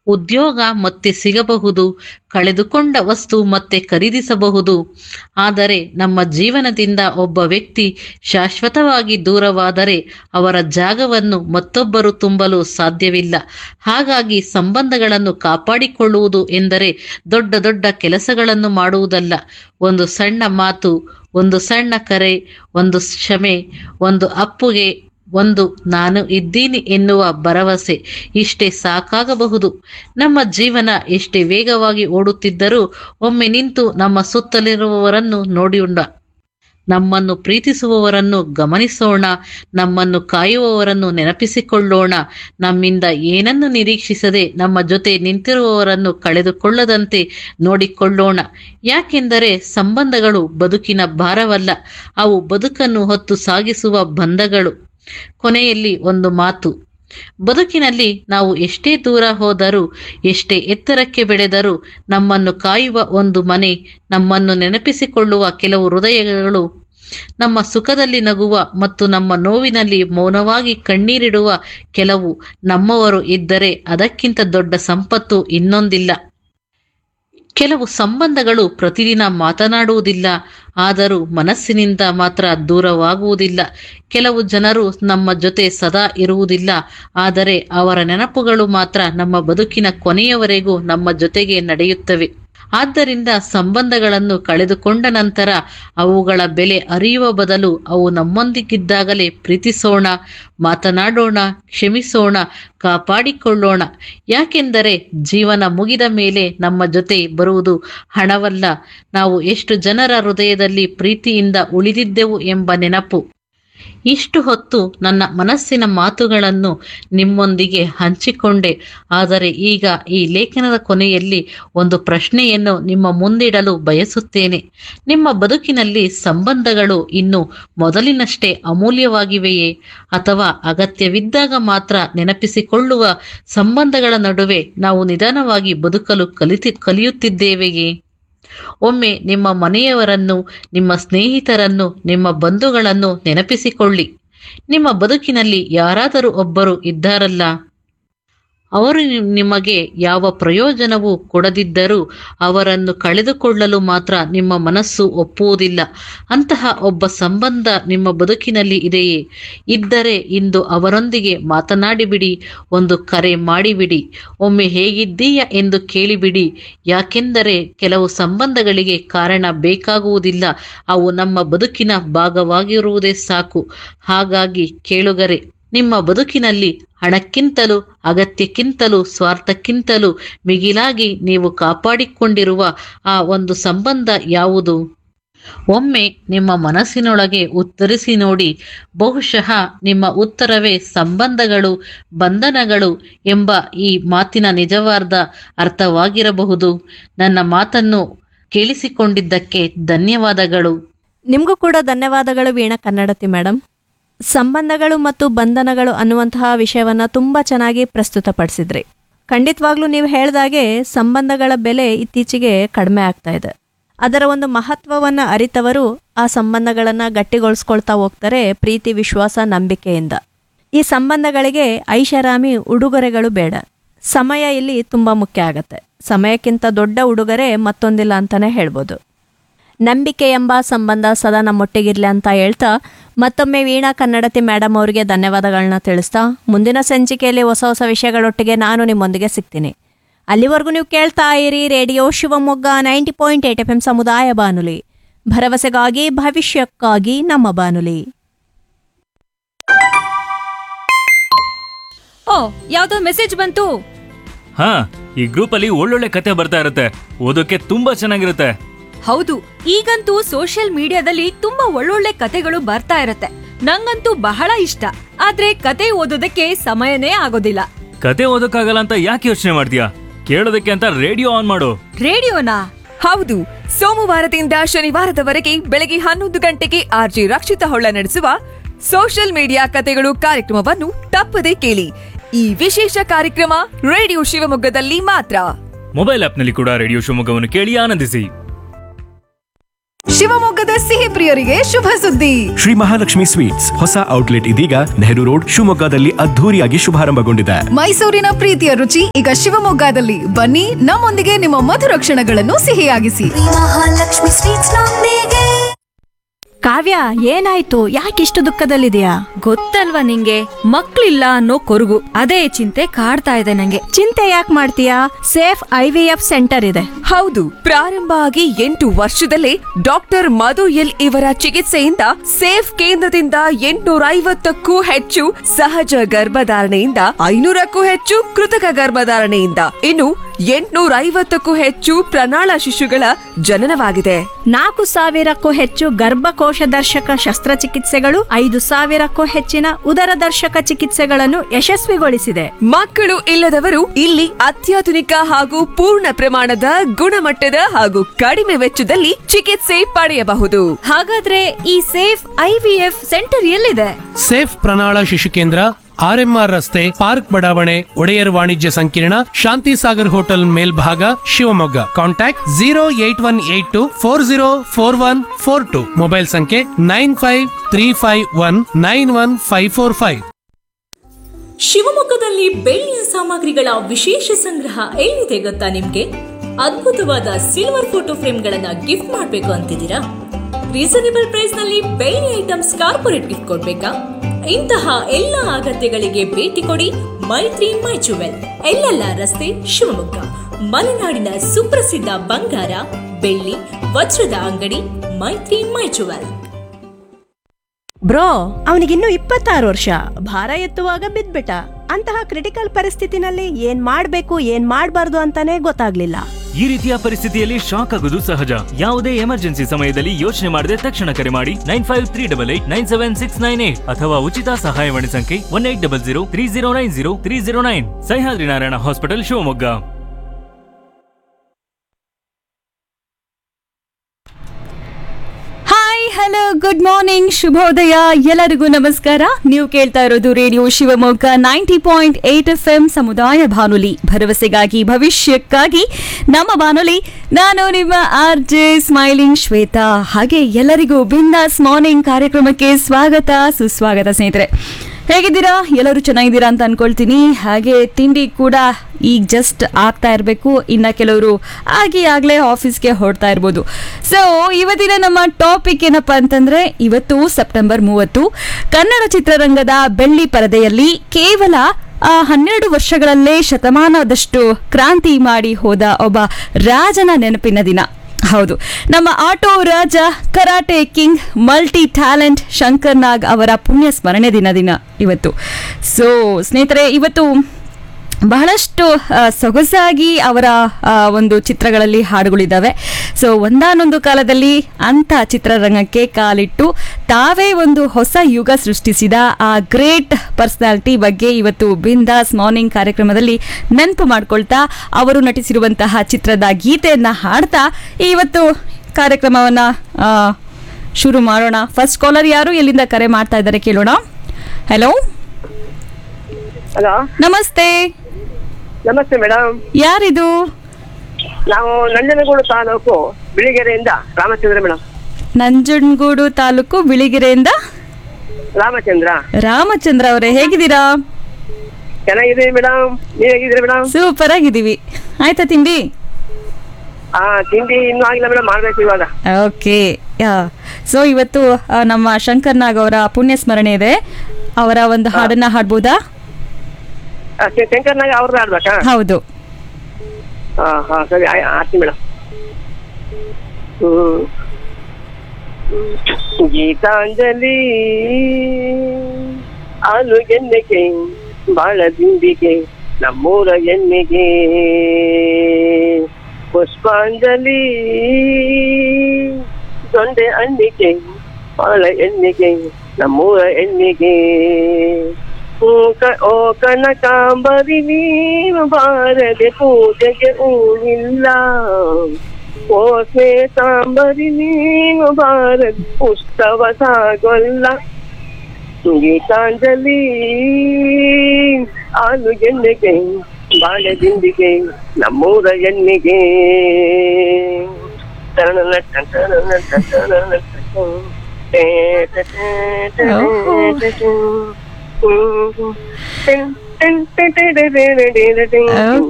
ಉದ್ಯೋಗ ಮತ್ತೆ ಸಿಗಬಹುದು ಕಳೆದುಕೊಂಡ ವಸ್ತು ಮತ್ತೆ ಖರೀದಿಸಬಹುದು ಆದರೆ ನಮ್ಮ ಜೀವನದಿಂದ ಒಬ್ಬ ವ್ಯಕ್ತಿ ಶಾಶ್ವತವಾಗಿ ದೂರವಾದರೆ ಅವರ ಜಾಗವನ್ನು ಮತ್ತೊಬ್ಬರು ತುಂಬಲು ಸಾಧ್ಯವಿಲ್ಲ ಹಾಗಾಗಿ ಸಂಬಂಧಗಳನ್ನು ಕಾಪಾಡಿಕೊಳ್ಳುವುದು ಎಂದರೆ ದೊಡ್ಡ ದೊಡ್ಡ ಕೆಲಸಗಳನ್ನು ಮಾಡುವುದಲ್ಲ ಒಂದು ಸಣ್ಣ ಮಾತು ಒಂದು ಸಣ್ಣ ಕರೆ ಒಂದು ಕ್ಷಮೆ ಒಂದು ಅಪ್ಪುಗೆ ಒಂದು ನಾನು ಇದ್ದೀನಿ ಎನ್ನುವ ಭರವಸೆ ಇಷ್ಟೇ ಸಾಕಾಗಬಹುದು ನಮ್ಮ ಜೀವನ ಎಷ್ಟೇ ವೇಗವಾಗಿ ಓಡುತ್ತಿದ್ದರೂ ಒಮ್ಮೆ ನಿಂತು ನಮ್ಮ ಸುತ್ತಲಿರುವವರನ್ನು ನೋಡಿಯೋಣ ನಮ್ಮನ್ನು ಪ್ರೀತಿಸುವವರನ್ನು ಗಮನಿಸೋಣ ನಮ್ಮನ್ನು ಕಾಯುವವರನ್ನು ನೆನಪಿಸಿಕೊಳ್ಳೋಣ ನಮ್ಮಿಂದ ಏನನ್ನು ನಿರೀಕ್ಷಿಸದೆ ನಮ್ಮ ಜೊತೆ ನಿಂತಿರುವವರನ್ನು ಕಳೆದುಕೊಳ್ಳದಂತೆ ನೋಡಿಕೊಳ್ಳೋಣ ಯಾಕೆಂದರೆ ಸಂಬಂಧಗಳು ಬದುಕಿನ ಭಾರವಲ್ಲ ಅವು ಬದುಕನ್ನು ಹೊತ್ತು ಸಾಗಿಸುವ ಬಂಧಗಳು ಕೊನೆಯಲ್ಲಿ ಒಂದು ಮಾತು ಬದುಕಿನಲ್ಲಿ ನಾವು ಎಷ್ಟೇ ದೂರ ಹೋದರೂ ಎಷ್ಟೇ ಎತ್ತರಕ್ಕೆ ಬೆಳೆದರೂ ನಮ್ಮನ್ನು ಕಾಯುವ ಒಂದು ಮನೆ ನಮ್ಮನ್ನು ನೆನಪಿಸಿಕೊಳ್ಳುವ ಕೆಲವು ಹೃದಯಗಳು ನಮ್ಮ ಸುಖದಲ್ಲಿ ನಗುವ ಮತ್ತು ನಮ್ಮ ನೋವಿನಲ್ಲಿ ಮೌನವಾಗಿ ಕಣ್ಣೀರಿಡುವ ಕೆಲವು ನಮ್ಮವರು ಇದ್ದರೆ ಅದಕ್ಕಿಂತ ದೊಡ್ಡ ಸಂಪತ್ತು ಇನ್ನೊಂದಿಲ್ಲ ಕೆಲವು ಸಂಬಂಧಗಳು ಪ್ರತಿದಿನ ಮಾತನಾಡುವುದಿಲ್ಲ ಆದರೂ ಮನಸ್ಸಿನಿಂದ ಮಾತ್ರ ದೂರವಾಗುವುದಿಲ್ಲ ಕೆಲವು ಜನರು ನಮ್ಮ ಜೊತೆ ಸದಾ ಇರುವುದಿಲ್ಲ ಆದರೆ ಅವರ ನೆನಪುಗಳು ಮಾತ್ರ ನಮ್ಮ ಬದುಕಿನ ಕೊನೆಯವರೆಗೂ ನಮ್ಮ ಜೊತೆಗೆ ನಡೆಯುತ್ತವೆ ಆದ್ದರಿಂದ ಸಂಬಂಧಗಳನ್ನು ಕಳೆದುಕೊಂಡ ನಂತರ ಅವುಗಳ ಬೆಲೆ ಅರಿಯುವ ಬದಲು ಅವು ನಮ್ಮೊಂದಿಗಿದ್ದಾಗಲೇ ಪ್ರೀತಿಸೋಣ ಮಾತನಾಡೋಣ ಕ್ಷಮಿಸೋಣ ಕಾಪಾಡಿಕೊಳ್ಳೋಣ ಯಾಕೆಂದರೆ ಜೀವನ ಮುಗಿದ ಮೇಲೆ ನಮ್ಮ ಜೊತೆ ಬರುವುದು ಹಣವಲ್ಲ ನಾವು ಎಷ್ಟು ಜನರ ಹೃದಯದಲ್ಲಿ ಪ್ರೀತಿಯಿಂದ ಉಳಿದಿದ್ದೆವು ಎಂಬ ನೆನಪು ಇಷ್ಟು ಹೊತ್ತು ನನ್ನ ಮನಸ್ಸಿನ ಮಾತುಗಳನ್ನು ನಿಮ್ಮೊಂದಿಗೆ ಹಂಚಿಕೊಂಡೆ ಆದರೆ ಈಗ ಈ ಲೇಖನದ ಕೊನೆಯಲ್ಲಿ ಒಂದು ಪ್ರಶ್ನೆಯನ್ನು ನಿಮ್ಮ ಮುಂದಿಡಲು ಬಯಸುತ್ತೇನೆ ನಿಮ್ಮ ಬದುಕಿನಲ್ಲಿ ಸಂಬಂಧಗಳು ಇನ್ನು ಮೊದಲಿನಷ್ಟೇ ಅಮೂಲ್ಯವಾಗಿವೆಯೇ ಅಥವಾ ಅಗತ್ಯವಿದ್ದಾಗ ಮಾತ್ರ ನೆನಪಿಸಿಕೊಳ್ಳುವ ಸಂಬಂಧಗಳ ನಡುವೆ ನಾವು ನಿಧಾನವಾಗಿ ಬದುಕಲು ಕಲಿತಿ ಕಲಿಯುತ್ತಿದ್ದೇವೆಯೇ ಒಮ್ಮೆ ನಿಮ್ಮ ಮನೆಯವರನ್ನು ನಿಮ್ಮ ಸ್ನೇಹಿತರನ್ನು ನಿಮ್ಮ ಬಂಧುಗಳನ್ನು ನೆನಪಿಸಿಕೊಳ್ಳಿ ನಿಮ್ಮ ಬದುಕಿನಲ್ಲಿ ಯಾರಾದರೂ ಒಬ್ಬರು ಇದ್ದಾರಲ್ಲ ಅವರು ನಿ- ನಿಮಗೆ ಯಾವ ಪ್ರಯೋಜನವೂ ಕೊಡದಿದ್ದರೂ ಅವರನ್ನು ಕಳೆದುಕೊಳ್ಳಲು ಮಾತ್ರ ನಿಮ್ಮ ಮನಸ್ಸು ಒಪ್ಪುವುದಿಲ್ಲ ಅಂತಹ ಒಬ್ಬ ಸಂಬಂಧ ನಿಮ್ಮ ಬದುಕಿನಲ್ಲಿ ಇದೆಯೇ ಇದ್ದರೆ ಇಂದು ಅವರೊಂದಿಗೆ ಮಾತನಾಡಿಬಿಡಿ ಒಂದು ಕರೆ ಮಾಡಿಬಿಡಿ ಒಮ್ಮೆ ಹೇಗಿದ್ದೀಯ ಎಂದು ಕೇಳಿಬಿಡಿ ಯಾಕೆಂದರೆ ಕೆಲವು ಸಂಬಂಧಗಳಿಗೆ ಕಾರಣ ಬೇಕಾಗುವುದಿಲ್ಲ ಅವು ನಮ್ಮ ಬದುಕಿನ ಭಾಗವಾಗಿರುವುದೇ ಸಾಕು ಹಾಗಾಗಿ ಕೇಳುಗರೆ ನಿಮ್ಮ ಬದುಕಿನಲ್ಲಿ ಹಣಕ್ಕಿಂತಲೂ ಅಗತ್ಯಕ್ಕಿಂತಲೂ ಸ್ವಾರ್ಥಕ್ಕಿಂತಲೂ ಮಿಗಿಲಾಗಿ ನೀವು ಕಾಪಾಡಿಕೊಂಡಿರುವ ಆ ಒಂದು ಸಂಬಂಧ ಯಾವುದು ಒಮ್ಮೆ ನಿಮ್ಮ ಮನಸ್ಸಿನೊಳಗೆ ಉತ್ತರಿಸಿ ನೋಡಿ ಬಹುಶಃ ನಿಮ್ಮ ಉತ್ತರವೇ ಸಂಬಂಧಗಳು ಬಂಧನಗಳು ಎಂಬ ಈ ಮಾತಿನ ನಿಜವಾದ ಅರ್ಥವಾಗಿರಬಹುದು ನನ್ನ ಮಾತನ್ನು ಕೇಳಿಸಿಕೊಂಡಿದ್ದಕ್ಕೆ ಧನ್ಯವಾದಗಳು ನಿಮಗೂ ಕೂಡ ಧನ್ಯವಾದಗಳು ವೀಣಾ ಕನ್ನಡತಿ ಮೇಡಮ್ ಸಂಬಂಧಗಳು ಮತ್ತು ಬಂಧನಗಳು ಅನ್ನುವಂತಹ ವಿಷಯವನ್ನ ತುಂಬಾ ಚೆನ್ನಾಗಿ ಪ್ರಸ್ತುತಪಡಿಸಿದ್ರಿ ಖಂಡಿತವಾಗ್ಲೂ ನೀವು ಹೇಳ್ದಾಗೆ ಸಂಬಂಧಗಳ ಬೆಲೆ ಇತ್ತೀಚೆಗೆ ಕಡಿಮೆ ಆಗ್ತಾ ಇದೆ ಅದರ ಒಂದು ಮಹತ್ವವನ್ನು ಅರಿತವರು ಆ ಸಂಬಂಧಗಳನ್ನು ಗಟ್ಟಿಗೊಳಿಸ್ಕೊಳ್ತಾ ಹೋಗ್ತಾರೆ ಪ್ರೀತಿ ವಿಶ್ವಾಸ ನಂಬಿಕೆಯಿಂದ ಈ ಸಂಬಂಧಗಳಿಗೆ ಐಷಾರಾಮಿ ಉಡುಗೊರೆಗಳು ಬೇಡ ಸಮಯ ಇಲ್ಲಿ ತುಂಬ ಮುಖ್ಯ ಆಗತ್ತೆ ಸಮಯಕ್ಕಿಂತ ದೊಡ್ಡ ಉಡುಗೊರೆ ಮತ್ತೊಂದಿಲ್ಲ ಅಂತಾನೆ ಹೇಳ್ಬೋದು ನಂಬಿಕೆ ಎಂಬ ಸಂಬಂಧ ಸದಾ ನಮ್ಮೊಟ್ಟಿಗಿರ್ಲಿ ಅಂತ ಹೇಳ್ತಾ ಮತ್ತೊಮ್ಮೆ ವೀಣಾ ಕನ್ನಡತಿ ಮೇಡಮ್ ಅವರಿಗೆ ಧನ್ಯವಾದಗಳನ್ನ ತಿಳಿಸ್ತಾ ಮುಂದಿನ ಸಂಚಿಕೆಯಲ್ಲಿ ಹೊಸ ಹೊಸ ವಿಷಯಗಳೊಟ್ಟಿಗೆ ನಾನು ನಿಮ್ಮೊಂದಿಗೆ ಸಿಗ್ತೀನಿ ಅಲ್ಲಿವರೆಗೂ ನೀವು ಕೇಳ್ತಾ ಇರಿ radio Shivamogga ninety point eight F M ಸಮುದಾಯ ಬಾನುಲಿ ಭರವಸೆಗಾಗಿ ಭವಿಷ್ಯಕ್ಕಾಗಿ ನಮ್ಮ ಬಾನುಲಿ ಓ ಯಾವ್ದೋ ಮೆಸೇಜ್ ಬಂತು ಹಾ ಈ ಗ್ರೂಪ್ ಅಲ್ಲಿ ಒಳ್ಳೊಳ್ಳೆ ಕತೆ ಬರ್ತಾ ಇರುತ್ತೆ ಓದೋಕೆ ತುಂಬಾ ಚೆನ್ನಾಗಿರುತ್ತೆ ಹೌದು ಈಗಂತೂ ಸೋಷಿಯಲ್ ಮೀಡಿಯಾದಲ್ಲಿ ತುಂಬಾ ಒಳ್ಳೊಳ್ಳೆ ಕತೆಗಳು ಬರ್ತಾ ಇರತ್ತೆ ನಂಗಂತೂ ಬಹಳ ಇಷ್ಟ ಆದ್ರೆ ಕತೆ ಓದೋದಕ್ಕೆ ಸಮಯನೇ ಆಗೋದಿಲ್ಲ ಕತೆ ಓದೋಕ್ಕಾಗಲ್ಲ ಅಂತ ಯಾಕೆ ಯೋಚನೆ ಮಾಡ್ತೀಯಾ ಕೇಳೋದಕ್ಕೆ ಅಂತ ರೇಡಿಯೋ ಆನ್ ಮಾಡು ರೇಡಿಯೋನಾ ಹೌದು ಸೋಮವಾರದಿಂದ ಶನಿವಾರದವರೆಗೆ ಬೆಳಗ್ಗೆ ಹನ್ನೊಂದು ಗಂಟೆಗೆ ಆರ್ಜಿ ರಕ್ಷಿತ ಹೊಳ್ಳ ನಡೆಸುವ ಸೋಷಿಯಲ್ ಮೀಡಿಯಾ ಕತೆಗಳು ಕಾರ್ಯಕ್ರಮವನ್ನು ತಪ್ಪದೆ ಕೇಳಿ ಈ ವಿಶೇಷ ಕಾರ್ಯಕ್ರಮ ರೇಡಿಯೋ ಶಿವಮೊಗ್ಗದಲ್ಲಿ ಮಾತ್ರ ಮೊಬೈಲ್ ಆಪ್ನಲ್ಲಿ ಕೂಡ ರೇಡಿಯೋ ಶಿವಮೊಗ್ಗವನ್ನು ಕೇಳಿ ಆನಂದಿಸಿ ಶಿವಮೊಗ್ಗದ ಸಿಹಿ ಪ್ರಿಯರಿಗೆ ಶುಭ ಸುದ್ದಿ ಶ್ರೀ ಮಹಾಲಕ್ಷ್ಮಿ ಸ್ವೀಟ್ಸ್ ಹೊಸ ಔಟ್ಲೆಟ್ ಇದೀಗ ನೆಹರು ರೋಡ್ ಶಿವಮೊಗ್ಗದಲ್ಲಿ ಅದ್ಧೂರಿಯಾಗಿ ಶುಭಾರಂಭಗೊಂಡಿದೆ ಮೈಸೂರಿನ ಪ್ರೀತಿಯ ರುಚಿ ಈಗ ಶಿವಮೊಗ್ಗದಲ್ಲಿ ಬನ್ನಿ ನಮ್ಮೊಂದಿಗೆ ನಿಮ್ಮ ಮಧುರ ಕ್ಷಣಗಳನ್ನು ಸಿಹಿಯಾಗಿಸಿ ಮಹಾಲಕ್ಷ್ಮಿ ಸ್ವೀಟ್ಸ್ ನೊಂದಿಗೆ ಕಾವ್ಯ ಏನಾಯ್ತು ಯಾಕಿಷ್ಟು ದುಃಖದಲ್ಲಿದೆಯಾ ಗೊತ್ತಲ್ವಾ ನಿಂಗೆ ಮಕ್ಳಿಲ್ಲ ಅನ್ನೋ ಕೊರಗು ಅದೇ ಚಿಂತೆ ಕಾಡ್ತಾ ಇದೆ ನಂಗೆ ಚಿಂತೆ ಯಾಕೆ ಮಾಡ್ತೀಯಾ safe I V F centre ಇದೆ ಹೌದು ಪ್ರಾರಂಭ ಆಗಿ ಎಂಟು ವರ್ಷದಲ್ಲೇ ಡಾಕ್ಟರ್ ಮಧು ಎಲ್ ಇವರ ಚಿಕಿತ್ಸೆಯಿಂದ ಸೇಫ್ ಕೇಂದ್ರದಿಂದ ಎಂಟುನೂರ ಐವತ್ತಕ್ಕೂ ಹೆಚ್ಚು ಸಹಜ ಗರ್ಭಧಾರಣೆಯಿಂದ ಐನೂರಕ್ಕೂ ಹೆಚ್ಚು ಕೃತಕ ಗರ್ಭಧಾರಣೆಯಿಂದ ಇನ್ನು ಎಂಟುನೂರ ಐವತ್ತಕ್ಕೂ ಹೆಚ್ಚು ಪ್ರಣಾಳ ಶಿಶುಗಳ ಜನನವಾಗಿದೆ ನಾಲ್ಕು ಸಾವಿರಕ್ಕೂ ಹೆಚ್ಚು ಗರ್ಭಕೋಶ ದರ್ಶಕ ಶಸ್ತ್ರಚಿಕಿತ್ಸೆಗಳು ಐದು ಸಾವಿರಕ್ಕೂ ಹೆಚ್ಚಿನ ಉದರ ದರ್ಶಕ ಚಿಕಿತ್ಸೆಗಳನ್ನು ಯಶಸ್ವಿಗೊಳಿಸಿದೆ ಮಕ್ಕಳು ಇಲ್ಲದವರು ಇಲ್ಲಿ ಅತ್ಯಾಧುನಿಕ ಹಾಗೂ ಪೂರ್ಣ ಪ್ರಮಾಣದ ಗುಣಮಟ್ಟದ ಹಾಗೂ ಕಡಿಮೆ ವೆಚ್ಚದಲ್ಲಿ ಚಿಕಿತ್ಸೆ ಪಡೆಯಬಹುದು ಹಾಗಾದ್ರೆ ಈ ಸೇಫ್ ಐವಿಎಫ್ ಸೆಂಟರ್ ಎಲ್ಲಿದೆ ಸೇಫ್ ಪ್ರಣಾಳ ಶಿಶು ಕೇಂದ್ರ ಆರ್ಎಂಆರ್ ರಸ್ತೆ ಪಾರ್ಕ್ ಬಡಾವಣೆ ಒಡೆಯರ್ ವಾಣಿಜ್ಯ ಸಂಕೀರ್ಣ ಶಾಂತಿ ಸಾಗರ್ ಹೋಟೆಲ್ ಮೇಲ್ಭಾಗ Shivamogga contact zero eight one eight two four zero four one four two mobile ಸಂಖ್ಯೆ nine five three five one nine one five four five ಶಿವಮೊಗ್ಗದಲ್ಲಿ ಬೆಳ್ಳಿಯ ಸಾಮಗ್ರಿಗಳ ವಿಶೇಷ ಸಂಗ್ರಹ ಎಲ್ಲಿದೆ ಗೊತ್ತಾ ನಿಮ್ಗೆ ಅದ್ಭುತವಾದ ಸಿಲ್ವರ್ ಫೋಟೋ ಫ್ರೇಮ್ಗಳನ್ನ ಗಿಫ್ಟ್ ಮಾಡಬೇಕು ಅಂತಿದ್ದೀರಾ ರೀಸನೇಬಲ್ ಪ್ರೈಸ್ ನಲ್ಲಿ ಬೆಳ್ಳಿ ಐಟಮ್ಸ್ ಕಾರ್ಪೊರೇಟ್ ಗಿಫ್ಟ್ ಕೊಡ್ಬೇಕಾ ಇಂತಹ ಎಲ್ಲ ಅಗತ್ಯಗಳಿಗೆ ಭೇಟಿ ಕೊಡಿ ಮೈತ್ರಿ ಮೈ ಜುವೆಲ್ ಎಲ್ಲೆಲ್ಲ ರಸ್ತೆ ಶಿವಮೊಗ್ಗ ಮಲೆನಾಡಿನ ಸುಪ್ರಸಿದ್ಧ ಬಂಗಾರ ಬೆಳ್ಳಿ ವಜ್ರದ ಅಂಗಡಿ ಮೈತ್ರಿ ಮೈ ಜುವೆಲ್ ಬ್ರೋ ಅವನಿಗಿನ್ನೂ ಇಪ್ಪತ್ತಾರು ವರ್ಷ ಭಾರ ಎತ್ತುವಾಗ ಬಿದ್ಬಿಟ್ಟ ಅಂತಹ ಕ್ರಿಟಿಕಲ್ ಪರಿಸ್ಥಿತಿನಲ್ಲಿ ಏನ್ ಮಾಡ್ಬೇಕು ಏನ್ ಮಾಡ್ಬಾರ್ದು ಅಂತಾನೆ ಗೊತ್ತಾಗ್ಲಿಲ್ಲ ಈ ರೀತಿಯ ಪರಿಸ್ಥಿತಿಯಲ್ಲಿ ಶಾಕ್ ಆಗೋದು ಸಹಜ ಯಾವುದೇ ಎಮರ್ಜೆನ್ಸಿ ಸಮಯದಲ್ಲಿ ಯೋಚನೆ ಮಾಡದೆ ತಕ್ಷಣ ಕರೆ ಮಾಡಿ nine five three double eight nine seven six nine eight ಅಥವಾ ಉಚಿತ ಸಹಾಯವಾಣಿ ಸಂಖ್ಯೆ one eight double zero three zero nine zero three zero nine Sahyadri Narayana hospital Shivamogga hi hello good morning ಶುಭೋದಯ ಎಲ್ಲರಿಗೂ ನಮಸ್ಕಾರ ನೀವು ಕೇಳ್ತಾ ಇರೋದು radio Shivamogga ninety point eight F M ಸಮುದಾಯ ಬಾನುಲಿ ಭರವಸೆಗಾಗಿ ಭವಿಷ್ಯಕ್ಕಾಗಿ ನಮ್ಮ ಬಾನುಲಿ ನಾನು ನಿಮ್ಮ ಆರ್ ಜೆ ಸ್ಮೈಲಿಂಗ್ ಶ್ವೇತಾ ಹಾಗೆ ಎಲ್ಲರಿಗೂ ಬಿಂದಾಸ್ ಮಾರ್ನಿಂಗ್ ಕಾರ್ಯಕ್ರಮಕ್ಕೆ ಸ್ವಾಗತ ಸುಸ್ವಾಗತ ಸ್ನೇಹಿತರೆ ಹೇಗಿದ್ದೀರಾ ಎಲ್ಲರೂ ಚೆನ್ನಾಗಿದ್ದೀರಾ ಅಂತ ಅನ್ಕೊಳ್ತೀನಿ ಹಾಗೆ ತಿಂಡಿ ಕೂಡ ಈಗ ಜಸ್ಟ್ ಆಗ್ತಾ ಇರಬೇಕು ಇನ್ನು ಕೆಲವರು ಆಗಿ ಆಗಲೇ ಆಫೀಸ್ಗೆ ಹೊರಡ್ತಾ ಇರ್ಬೋದು ಸೊ ಇವತ್ತಿನ ನಮ್ಮ ಟಾಪಿಕ್ ಏನಪ್ಪ ಅಂತಂದ್ರೆ ಇವತ್ತು ಸೆಪ್ಟೆಂಬರ್ ಮೂವತ್ತು ಕನ್ನಡ ಚಿತ್ರರಂಗದ ಬೆಳ್ಳಿ ಪರದೆಯಲ್ಲಿ ಕೇವಲ ಆ ಹನ್ನೆರಡು ವರ್ಷಗಳಲ್ಲೇ ಶತಮಾನದಷ್ಟು ಕ್ರಾಂತಿ ಮಾಡಿ ಹೋದ ಒಬ್ಬ ರಾಜನ ನೆನಪಿನ ದಿನ ಹೌದು ನಮ್ಮ auto Raja karate king multi talent Shankar Nag ಅವರ ಪುಣ್ಯ ಸ್ಮರಣೆ ದಿನ ದಿನ ಇವತ್ತು ಸೊ ಸ್ನೇಹಿತರೆ ಇವತ್ತು ಬಹಳಷ್ಟು ಆ, ಸೊಗಸಾಗಿ ಅವರ ಆ, ಒಂದು ಚಿತ್ರಗಳಲ್ಲಿ ಹಾಡುಗಳಿದ್ದಾವೆ ಸೊ ಒಂದಾನೊಂದು ಕಾಲದಲ್ಲಿ ಅಂಥ ಚಿತ್ರರಂಗಕ್ಕೆ ಕಾಲಿಟ್ಟು ತಾವೇ ಒಂದು ಹೊಸ ಯುಗ ಸೃಷ್ಟಿಸಿದ ಆ ಗ್ರೇಟ್ ಪರ್ಸನಾಲಿಟಿ ಬಗ್ಗೆ ಇವತ್ತು ಬಿಂದಾಸ್ ಮಾರ್ನಿಂಗ್ ಕಾರ್ಯಕ್ರಮದಲ್ಲಿ ನೆನಪು ಮಾಡ್ಕೊಳ್ತಾ ಅವರು ನಟಿಸಿರುವಂತಹ ಚಿತ್ರದ ಗೀತೆಯನ್ನು ಹಾಡ್ತಾ ಇವತ್ತು ಕಾರ್ಯಕ್ರಮವನ್ನು ಶುರು ಮಾಡೋಣ ಫಸ್ಟ್ ಕಾಲರ್ ಯಾರು ಎಲ್ಲಿಂದ ಕರೆ ಮಾಡ್ತಾ ಇದ್ದಾರೆ ಕೇಳೋಣ ಹಲೋ ಹಲೋ ನಮಸ್ತೆ ನಮಸ್ತೆ ಮೇಡಮ್ ಯಾರಿದು ನಾವು ನಂಜನಗೂಡು ತಾಲೂಕು ಬಿಳಿಗೆರೆಯಿಂದ ರಾಮಚಂದ್ರ ಮೇಡಮ್ ನಂಜನಗೂಡು ತಾಲೂಕು ಬಿಳಿಗೆರೆಯಿಂದ ರಾಮಚಂದ್ರ ರಾಮಚಂದ್ರ ಅವರೇ ಹೇಗಿದ್ದೀರಾ ಚೆನ್ನಾಗಿದ್ದೀವಿ ಮೇಡಮ್ ನೀವ್ ಹೇಗಿದ್ದೀರಿ ಮೇಡಮ್ ಸೂಪರ್ ಆಗಿದ್ದೀವಿ ಆಯ್ತಾ ತಿಂಡಿ ಹಾ ತಿಂಡಿ ಇನ್ನೂ ಆಗಿಲ್ಲ ಮೇಡಮ್ ಮಾಡ್ಬೇಕು ಇವಾಗ ಓಕೆ ಸೊ ಇವತ್ತು ಆ, ನಮ್ಮ ಶಂಕರ್ ನಾಗ್ ಅವರ ಪುಣ್ಯ ಸ್ಮರಣೆ ಇದೆ ಅವರ ಒಂದು ಹಾಡನ್ನ ಹಾಡ್ಬೋದಾ ಆ, ಶಂ- ಶಂಕರ್ನಾಗ ಅವ್ರದ್ದು ಆಡ್ಬೇಕಾ ಹೌದು ಹಾ ಹಾ ಸರಿ ಆಯ್- ಆಡ್ತೀನಿ ಮೇಡಮ್ ಹ್ಮ್ ಗೀತಾಂಜಲಿ ಹಾಲು ಎಣ್ಣೆಗೆ ಬಾಳ ದಿಂಡಿಗೆ ನಮ್ಮೂರ ಎಣ್ಣೆಗೆ ಪುಷ್ಪಾಂಜಲಿ ದೊಂಡೆ ಹಣ್ಣಿಗೆ ಬಾಳ ಎಣ್ಣೆಗೆ ನಮ್ಮೂರ ಎಣ್ಣೆಗೆ ಹೂ ಕ- ಓ ಕನಕಾಂಬರಿ ನೀನು ಬಾರದೆ ಪೂಜೆಗೆ ಹೂವಿಲ್ಲ ಓ ಶ್ವೇತಾಂಬರಿ ನೀನು ಬಾರದೆ ಉತ್ಸವ ಸಾಗೊಲ್ಲ ಗೀತಾಂಜಲಿ ಹಾಲು ಓಹೋ.